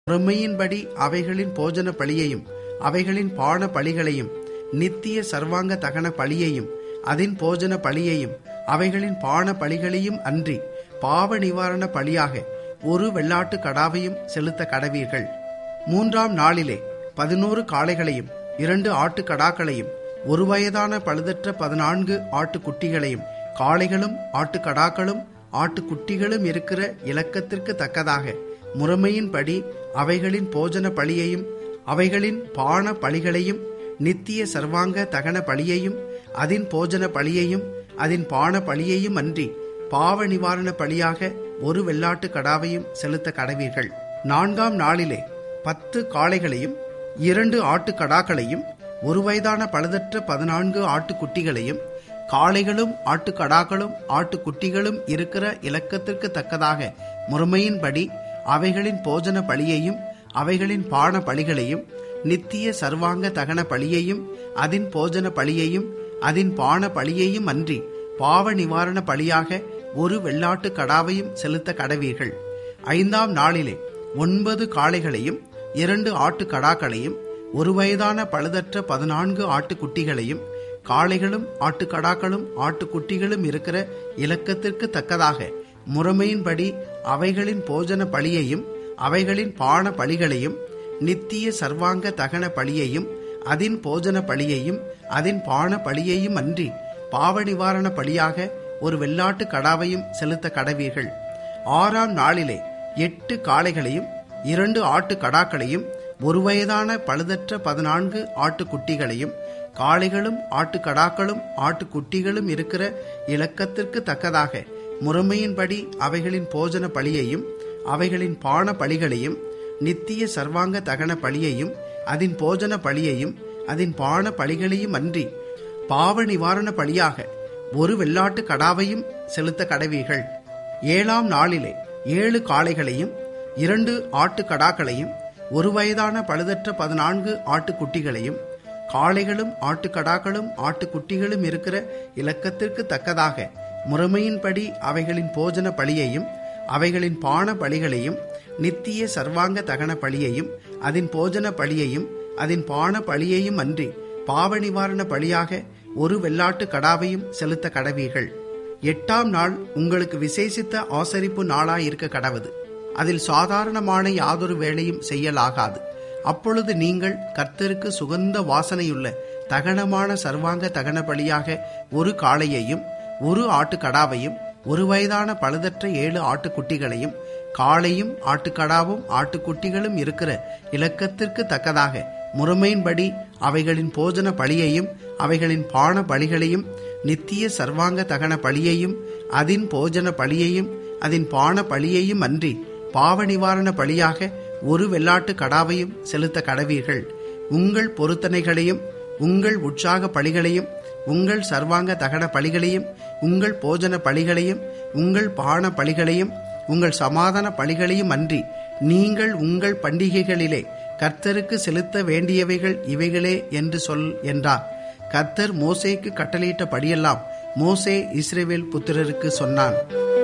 முறைமையின்படி அவைகளின் போஜன பலியையும் அவைகளின் பான பலிகளையும் நித்திய சர்வாங்க தகன பலியையும் அதின் போஜன பலியையும் அவைகளின் பான பலிகளையும் அன்றி பாவ நிவாரண பலியாக ஒரு வெள்ளாட்டு கடாவையும் செலுத்த கடவீர்கள் மூன்றாம் நாளிலே பதினோரு காளைகளையும் இரண்டு ஆட்டு கடாக்களையும் ஒரு வயதான பழுதற்ற பதினான்கு ஆட்டுக்குட்டிகளையும் காளைகளும் ஆட்டுக்கடாக்களும் ஆட்டுக்குட்டிகளும் இருக்கிற இலக்கத்திற்கு தக்கதாக முறைமையின்படி அவைகளின் போஜன பலியையும் அவைகளின் பான பலிகளையும் நித்திய சர்வாங்க தகன பலியையும் அதின் போஜன பலியையும் அதின் பான பலியையும் அன்றி பாவ நிவாரண பலியாக ஒரு வெள்ளாட்டு கடாவையும் செலுத்த கடவீர்கள் நான்காம் நாளிலே பத்து காளைகளையும் இரண்டு ஆட்டு கடாக்களையும் ஒரு வயதான பழுதற்ற பதினான்கு ஆட்டுக்குட்டிகளையும் காளைகளும் ஆட்டுக்கடாக்களும் ஆட்டுக்குட்டிகளும் இருக்கிற இலக்கத்திற்கு தக்கதாக முறைமையின்படி அவைகளின் போஜன பலியையும் அவைகளின் பான பலிகளையும் நித்திய சர்வாங்க தகன பலியையும் அதின் போஜன பலியையும் அதின் பான பலியையும் அன்றி பாவ நிவாரண பலியாக ஒரு வெள்ளாட்டு கடாவையும் செலுத்த கடவீர்கள் ஐந்தாம் நாளிலே ஒன்பது காளைகளையும் இரண்டு ஆட்டு கடாக்களையும் ஒரு வயதான பழுதற்ற பதினான்கு ஆட்டுக்குட்டிகளையும் காளைகளும் ஆட்டுக்கடாக்களும் ஆட்டுக்குட்டிகளும் இருக்கிற இலக்கத்திற்கு தக்கதாக முறைமையின்படி அவைகளின் போஜன பலியையும் அவைகளின் பான பலிகளையும் நித்திய சர்வாங்க தகன பலியையும் அதின் போஜன பலியையும் அதின் பான பலியையும் அன்றி பாவ நிவாரண பலியாக ஒரு வெள்ளாட்டு கடாவையும் செலுத்த கடவீர்கள் ஆறாம் நாளிலே எட்டு காளைகளையும் இரண்டு ஆட்டு கடாக்களையும் ஒரு வயதான பழுதற்ற பதினான்கு ஆட்டுக்குட்டிகளையும் காளைகளும் ஆட்டுக்கடாக்களும் ஆட்டுக்குட்டிகளும் இருக்கிற இலக்கத்திற்கு தக்கதாக முறைமையின்படி அவைகளின் போஜன பலியையும் அவைகளின் பான பலிகளையும் நித்திய சர்வாங்க தகன பலியையும் அதின் போஜன பலியையும் அதின் பான பலிகளையும் அன்றி பாவ நிவாரண பலியாக ஒரு வெள்ளாட்டு கடாவையும் செலுத்த கடவீர்கள் ஏழாம் நாளிலே ஏழு காளைகளையும் இரண்டு ஆட்டு கடாக்களையும் ஒரு வயதான பழுதற்ற பதினான்கு ஆட்டுக்குட்டிகளையும் காளைகளும் ஆட்டுக்கடாக்களும் ஆட்டுக்குட்டிகளும் இருக்கிற இலக்கத்திற்கு தக்கதாக முறைமையின்படி அவைகளின் போஜன பலியையும் அவைகளின் பான பலிகளையும் நித்திய சர்வாங்க தகன பலியையும் அதின் போஜன பலியையும் அதின் பான பலியையும் அன்றி பாவ நிவாரண பலியாக ஒரு வெள்ளாட்டு கடாவையும் செலுத்த கடவீர்கள் எட்டாம் நாள் உங்களுக்கு விசேஷித்த ஆசரிப்பு நாளாயிருக்க கடவுது அதில் சாதாரணமான யாதொரு வேலையும் செய்யலாகாது அப்பொழுது நீங்கள் கர்த்தருக்கு சுகந்த வாசனையுள்ள தகனமான சர்வாங்க தகன பலியாக ஒரு காளையையும் ஒரு ஆட்டுக்கடாவையும் ஒரு வயதான பழுதற்ற ஏழு ஆட்டுக்குட்டிகளையும் காளையும் ஆட்டுக்கடாவும் ஆட்டுக்குட்டிகளும் இருக்கிற இலக்கத்திற்கு தக்கதாக முறைமையின்படி அவைகளின் போஜன பலியையும் அவைகளின் பான பலிகளையும் நித்திய சர்வாங்க தகன பலியையும் அதின் போஜன பலியையும் அதின் பான பலியையும் அன்றி பாவ நிவாரண பலியாக ஒரு வெள்ளாட்டு கடாவையும் செலுத்த கடவீர்கள் உங்கள் பொருத்தனைகளையும் உங்கள் உற்சாக பலிகளையும் உங்கள் சர்வாங்க தகன பலிகளையும் உங்கள் போஜன பலிகளையும் உங்கள் பான பலிகளையும் உங்கள் சமாதான பலிகளையும் அன்றி நீங்கள் உங்கள் பண்டிகைகளிலே கர்த்தருக்கு செலுத்த வேண்டியவைகள் இவைகளே என்று சொல் என்றார் கர்த்தர் மோசேக்கு கட்டளையிட்ட படியெல்லாம் மோசே இஸ்ரேவேல் புத்திரருக்கு சொன்னான்